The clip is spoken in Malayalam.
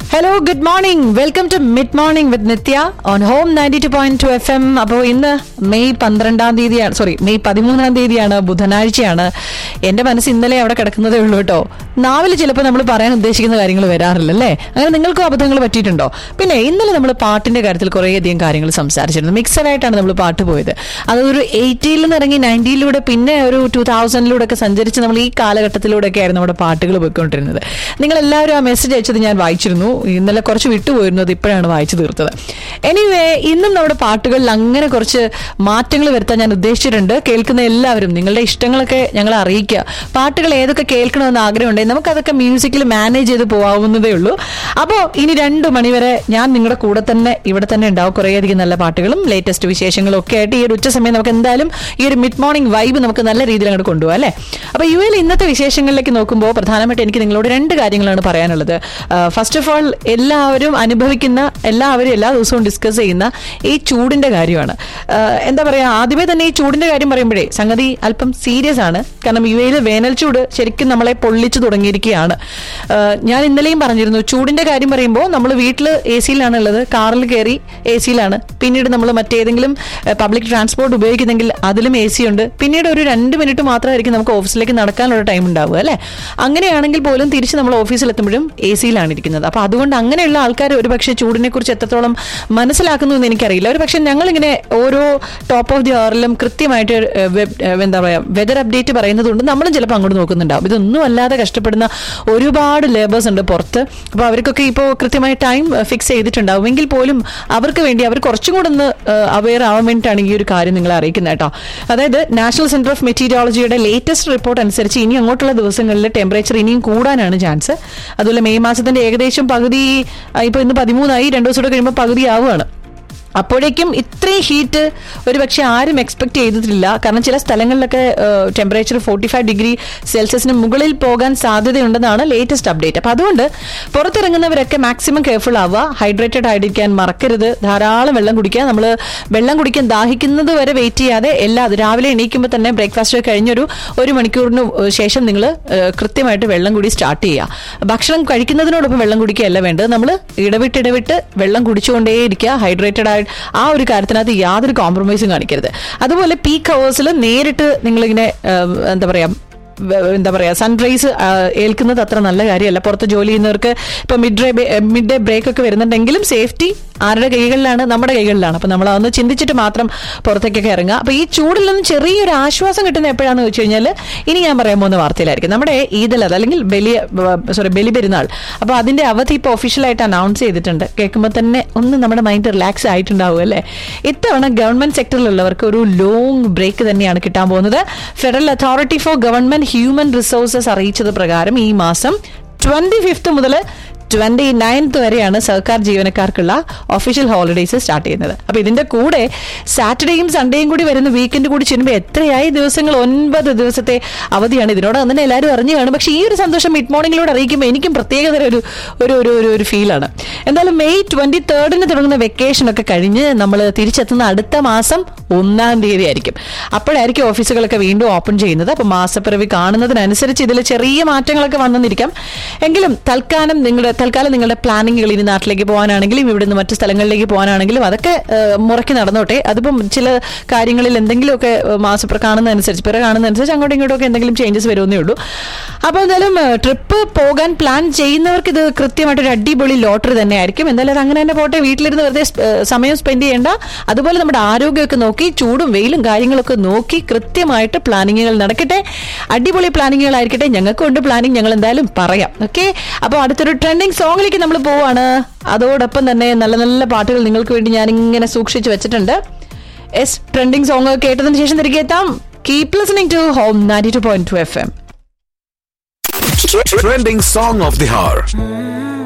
Hello good morning welcome to mid morning with Nithya on home ninety two point two F M അപ്പോൾ ഇന്ന് മെയ് പന്ത്രണ്ടാം തീയതിയാണ് സോറി മെയ് പതിമൂന്നാം തീയതിയാണ് ബുധനാഴ്ചയാണ് എന്റെ മനസ്സ് ഇന്നലെ അവിടെ കിടക്കുന്നതേ ഉള്ളൂ കേട്ടോ നാവിൽ ചിലപ്പോൾ നമ്മൾ പറയാൻ ഉദ്ദേശിക്കുന്ന കാര്യങ്ങൾ വരാറില്ല അല്ലേ അങ്ങനെ നിങ്ങൾക്കും അബദ്ധങ്ങൾ പറ്റിയിട്ടുണ്ടോ പിന്നെ ഇന്നലെ നമ്മൾ പാട്ടിന്റെ കാര്യത്തിൽ കുറേയധികം കാര്യങ്ങൾ സംസാരിച്ചിരുന്നു മിക്സഡ് ആയിട്ടാണ് നമ്മൾ പാട്ട് പോയത് അതൊരു എയ്റ്റിയിൽ നിന്ന് ഇറങ്ങി നയൻറ്റിയിലൂടെ പിന്നെ ഒരു ടൂ തൗസൻഡിലൂടെ ഒക്കെ സഞ്ചരിച്ച് നമ്മൾ ഈ കാലഘട്ടത്തിലൂടെ ഒക്കെ ആയിരുന്നു നമ്മുടെ പാട്ടുകൾ പോയിക്കൊണ്ടിരുന്നത് നിങ്ങൾ എല്ലാവരും ആ മെസ്സേജ് അയച്ചത് ഞാൻ വായിച്ചിരുന്നു ഇന്നലെ കുറച്ച് വിട്ടുപോയിരുന്നു അത് ഇപ്പോഴാണ് വായിച്ചു തീർത്തത് എനിവേ ഇന്നും നമ്മുടെ പാട്ടുകളിൽ അങ്ങനെ കുറച്ച് മാറ്റങ്ങൾ വരുത്താൻ ഞാൻ ഉദ്ദേശിച്ചിട്ടുണ്ട് കേൾക്കുന്ന എല്ലാവരും നിങ്ങളുടെ ഇഷ്ടങ്ങളൊക്കെ ഞങ്ങളെ അറിയിക്കുക പാട്ടുകൾ ഏതൊക്കെ കേൾക്കണമെന്ന് ആഗ്രഹമുണ്ടെങ്കിൽ നമുക്കതൊക്കെ മ്യൂസിക്കിൽ മാനേജ് ചെയ്ത് പോകാവുന്നതേ ഉള്ളൂ അപ്പോൾ ഇനി രണ്ട് മണിവരെ ഞാൻ നിങ്ങളുടെ കൂടെ തന്നെ ഇവിടെ തന്നെ ഉണ്ടാവും കുറേയധികം നല്ല പാട്ടുകളും ലേറ്റസ്റ്റ് വിശേഷങ്ങളും ഒക്കെ ആയിട്ട് ഈ ഒരു ഉച്ച സമയം നമുക്ക് എന്തായാലും ഈ ഒരു മിഡ് മോർണിംഗ് വൈബ് നമുക്ക് നല്ല രീതിയിൽ അങ്ങോട്ട് കൊണ്ടുപോകാം അല്ലേ അപ്പോൾ യു എയിൽ ഇന്നത്തെ വിശേഷങ്ങളിലേക്ക് നോക്കുമ്പോൾ പ്രധാനമായിട്ട് എനിക്ക് നിങ്ങളോട് രണ്ട് കാര്യങ്ങളാണ് പറയാനുള്ളത് ഫസ്റ്റ് ഓഫ് ഓൾ എല്ലാവരും അനുഭവിക്കുന്ന എല്ലാവരും എല്ലാ ദിവസവും ഡിസ്കസ് ചെയ്യുന്ന ഈ ചൂടിന്റെ കാര്യമാണ് ആഹ് എന്താ പറയാ ആദ്യമേ തന്നെ ഈ ചൂടിന്റെ കാര്യം പറയുമ്പോഴേ സംഗതി അല്പം സീരിയസ് ആണ് കാരണം യു എയിൽ വേനൽ ചൂട് ശരിക്കും നമ്മളെ പൊള്ളിച്ചു തുടങ്ങിയിരിക്കുകയാണ് ആഹ് ഞാൻ ഇന്നലെയും പറഞ്ഞിരുന്നു ചൂടിന്റെ കാര്യം പറയുമ്പോൾ നമ്മൾ വീട്ടിൽ എ സിയിലാണ് ഉള്ളത് കാറിൽ കയറി എ സിയിലാണ് പിന്നീട് നമ്മൾ മറ്റേതെങ്കിലും പബ്ലിക് ട്രാൻസ്പോർട്ട് ഉപയോഗിക്കുന്നെങ്കിൽ അതിലും എ സി ഉണ്ട് പിന്നീട് ഒരു രണ്ട് മിനിറ്റ് മാത്രമായിരിക്കും നമുക്ക് ഓഫീസിലേക്ക് നടക്കാനുള്ള ടൈം ഉണ്ടാവുക അല്ലേ അങ്ങനെയാണെങ്കിൽ പോലും തിരിച്ച് നമ്മൾ ഓഫീസിൽ എത്തുമ്പോഴും എ സിയിലാണ് ഇരിക്കുന്നത് അപ്പൊ അതുകൊണ്ട് അങ്ങനെയുള്ള ആൾക്കാർ ഒരു പക്ഷേ ചൂടിനെ കുറിച്ച് എത്രത്തോളം മനസ്സിലാക്കുന്നു എന്ന് എനിക്കറിയില്ല ഒരു പക്ഷേ ഞങ്ങളിങ്ങനെ ഓരോ ടോപ്പ് ഓഫ് ദി അവറിലും കൃത്യമായിട്ട് ഏഹ്, വെബ്- ഏഹ്, എന്താ പറയാ വെതർ അപ്ഡേറ്റ് പറയുന്നതുകൊണ്ട് നമ്മളും ചിലപ്പോൾ അങ്ങോട്ട് നോക്കുന്നുണ്ടാവും ഇതൊന്നും അല്ലാതെ കഷ്ടപ്പെടുന്ന ഒരുപാട് ലേബേഴ്സ് ഉണ്ട് പുറത്ത് അപ്പോൾ അവർക്കൊക്കെ ഇപ്പോൾ കൃത്യമായി ടൈം ഫിക്സ് ചെയ്തിട്ടുണ്ടാവും എങ്കിൽ പോലും അവർക്ക് വേണ്ടി അവർ കുറച്ചും കൂടെ ഒന്ന് അവെയർ ആവാൻ വേണ്ടിയിട്ടാണ് ഈ ഒരു കാര്യം നിങ്ങളെ അറിയിക്കുന്നത് കേട്ടോ അതായത് നാഷണൽ സെന്റർ ഓഫ് മെറ്റീരിയോളജിയുടെ ലേറ്റസ്റ്റ് റിപ്പോർട്ട് അനുസരിച്ച് ഇനി അങ്ങോട്ടുള്ള ദിവസങ്ങളിൽ ടെമ്പറേച്ചർ ഇനിയും കൂടാനാണ് ചാൻസ് അതുപോലെ മെയ് മാസത്തിന്റെ ഏകദേശം പകുതി ആ, ഇപ്പൊ ഇന്ന് പതിമൂന്നായി രണ്ടു ദിവസം കൂടെ കഴിയുമ്പോൾ പകുതി ആവുകയാണ് അപ്പോഴേക്കും ഇത്രയും ഹീറ്റ് ഒരു പക്ഷെ ആരും എക്സ്പെക്ട് ചെയ്തിട്ടില്ല കാരണം ചില സ്ഥലങ്ങളിലൊക്കെ ടെമ്പറേച്ചർ ഫോർട്ടി ഫൈവ് ഡിഗ്രി സെൽഷ്യസിന് മുകളിൽ പോകാൻ സാധ്യതയുണ്ടെന്നാണ് ലേറ്റസ്റ്റ് അപ്ഡേറ്റ് അപ്പൊ അതുകൊണ്ട് പുറത്തിറങ്ങുന്നവരൊക്കെ മാക്സിമം കെയർഫുൾ ആവുക ഹൈഡ്രേറ്റഡ് ആയിരിക്കാൻ മറക്കരുത് ധാരാളം വെള്ളം കുടിക്കുക നമ്മൾ വെള്ളം കുടിക്കാൻ ദാഹിക്കുന്നത് വരെ വെയിറ്റ് ചെയ്യാതെ എല്ലാ രാവിലെ എണീക്കുമ്പോൾ തന്നെ ബ്രേക്ക്ഫാസ്റ്റ് കഴിഞ്ഞൊരു ഒരു മണിക്കൂറിന് ശേഷം നിങ്ങൾ കൃത്യമായിട്ട് വെള്ളം കൂടി സ്റ്റാർട്ട് ചെയ്യുക ഭക്ഷണം കഴിക്കുന്നതിനോടൊപ്പം വെള്ളം കുടിക്കുകയല്ല വേണ്ടത് നമ്മൾ ഇടവിട്ട് ഇടവിട്ട് വെള്ളം കുടിച്ചുകൊണ്ടേയിരിക്കുക ഹൈഡ്രേറ്റഡ് ആയിട്ട് ആ ഒരു കാര്യത്തിനകത്ത് യാതൊരു കോംപ്രമൈസും കാണിക്കരുത് അതുപോലെ പീക്ക് അവേഴ്സിൽ നേരിട്ട് നിങ്ങളിങ്ങനെ ഏഹ്, എന്താ പറയാ വ- എന്താ പറയാ സൺറൈസ് ഏൽക്കുന്നത് അത്ര നല്ല കാര്യമല്ല പുറത്ത് ജോലി ചെയ്യുന്നവർക്ക് ഇപ്പൊ mid day mid day break ഒക്കെ വരുന്നുണ്ടെങ്കിലും സേഫ്റ്റി ആരുടെ കൈകളിലാണ് നമ്മുടെ കൈകളിലാണ് അപ്പൊ നമ്മൾ അതൊന്ന് ചിന്തിച്ചിട്ട് മാത്രം പുറത്തേക്കൊക്കെ ഇറങ്ങുക അപ്പൊ ഈ ചൂടിൽ നിന്ന് ചെറിയൊരു ആശ്വാസം കിട്ടുന്ന എപ്പോഴാണെന്ന് വെച്ച് കഴിഞ്ഞാൽ ഇനി ഞാൻ പറയാൻ പോകുന്ന വാർത്തയിലായിരിക്കും നമ്മുടെ ഈദൽ അത് അല്ലെങ്കിൽ ബലി സോറി ബലി പെരുന്നാൾ അപ്പൊ അതിന്റെ അവധി ഇപ്പോൾ ഒഫീഷ്യലായിട്ട് അനൗൺസ് ചെയ്തിട്ടുണ്ട് കേൾക്കുമ്പോൾ തന്നെ ഒന്ന് നമ്മുടെ മൈൻഡ് റിലാക്സ് ആയിട്ടുണ്ടാവും അല്ലേ ഇത്തവണ ഗവൺമെന്റ് സെക്ടറിലുള്ളവർക്ക് ഒരു ലോങ് ബ്രേക്ക് തന്നെയാണ് കിട്ടാൻ പോകുന്നത് federal authority for government human resources അറിയിച്ചത് പ്രകാരം ഈ മാസം ട്വന്റി ഫിഫ്ത്ത് മുതൽ ട്വന്റി നയൻത്ത് വരെയാണ് സർക്കാർ ജീവനക്കാർക്കുള്ള ഒഫീഷ്യൽ ഹോളിഡേയ്സ് സ്റ്റാർട്ട് ചെയ്യുന്നത് അപ്പൊ ഇതിന്റെ കൂടെ സാറ്റർഡേയും സൺഡേയും കൂടി വരുന്ന വീക്കെൻഡ് കൂടി ചെല്ലുമ്പോൾ എത്രയായി ദിവസങ്ങൾ ഒൻപത് ദിവസത്തെ അവധിയാണ് ഇതിനോട് തന്നെ എല്ലാവരും അറിഞ്ഞു കാണും പക്ഷേ ഈ ഒരു സന്തോഷം മിഡ് മോർണിംഗിലൂടെ അറിയിക്കുമ്പോൾ എനിക്കും പ്രത്യേകതര ഒരു ഒരു ഒരു ഒരു ഒരു ഫീലാണ് എന്തായാലും മെയ് ട്വന്റി തേർഡിന് തുടങ്ങുന്ന വെക്കേഷൻ ഒക്കെ കഴിഞ്ഞ് നമ്മൾ തിരിച്ചെത്തുന്ന അടുത്ത മാസം ഒന്നാം തീയതി ആയിരിക്കും അപ്പോഴായിരിക്കും ഓഫീസുകളൊക്കെ വീണ്ടും ഓപ്പൺ ചെയ്യുന്നത് അപ്പൊ മാസപ്പിറവി കാണുന്നതിനനുസരിച്ച് ഇതിൽ ചെറിയ മാറ്റങ്ങളൊക്കെ വന്നെന്നിരിക്കാം എങ്കിലും തൽക്കാലം നിങ്ങളുടെ തൽക്കാലം നിങ്ങളുടെ പ്ലാനിങ്ങുകൾ ഇനി നാട്ടിലേക്ക് പോകാനാണെങ്കിലും ഇവിടുന്ന് മറ്റു സ്ഥലങ്ങളിലേക്ക് പോകാനാണെങ്കിലും അതൊക്കെ ഏഹ്, മുറയ്ക്ക് നടന്നോട്ടെ അതിപ്പം ചില കാര്യങ്ങളിൽ എന്തെങ്കിലുമൊക്കെ ഏഹ്, മാസപ്പിറ കാണുന്നതനുസരിച്ച് പിറ കാണുന്നതനുസരിച്ച് അങ്ങോട്ടും ഇങ്ങോട്ടും ഒക്കെ എന്തെങ്കിലും ചേഞ്ചസ് വരുമെന്നേ ഉള്ളൂ അപ്പോൾ എന്തായാലും ട്രിപ്പ് പോകാൻ പ്ലാൻ ചെയ്യുന്നവർക്ക് ഇത് കൃത്യമായിട്ട് ഒരു അടിപൊളി ലോട്ടറി തന്നെ ആയിരിക്കും എന്തായാലും അത് അങ്ങനെ തന്നെ പോട്ടെ വീട്ടിലിരുന്ന് വെറുതെ സ്- ഏഹ്, സമയം സ്പെൻഡ് ചെയ്യേണ്ട അതുപോലെ നമ്മുടെ ആരോഗ്യമൊക്കെ നോക്കി ചൂടും വെയിലും കാര്യങ്ങളൊക്കെ നോക്കി കൃത്യമായിട്ട് പ്ലാനിങ്ങുകൾ നടക്കട്ടെ അടിപൊളി പ്ലാനിങ്ങുകളായിരിക്കട്ടെ ഞങ്ങൾക്കും ഉണ്ട് പ്ലാനിങ് ഞങ്ങൾ എന്തായാലും പറയാം ഓക്കെ അപ്പോൾ അടുത്തൊരു ട്രെൻഡിങ് സോങ്ങിലേക്ക് നമ്മൾ പോവാണ് അതോടൊപ്പം തന്നെ നല്ല നല്ല പാട്ടുകൾ നിങ്ങൾക്ക് വേണ്ടി ഞാൻ ഇങ്ങനെ സൂക്ഷിച്ചു വെച്ചിട്ടുണ്ട് എസ് ട്രെൻഡിങ് സോങ് കേട്ടതിന് ശേഷം തിരികെ എത്താം keep listening to home ninety two point two F M Trending song of the hour.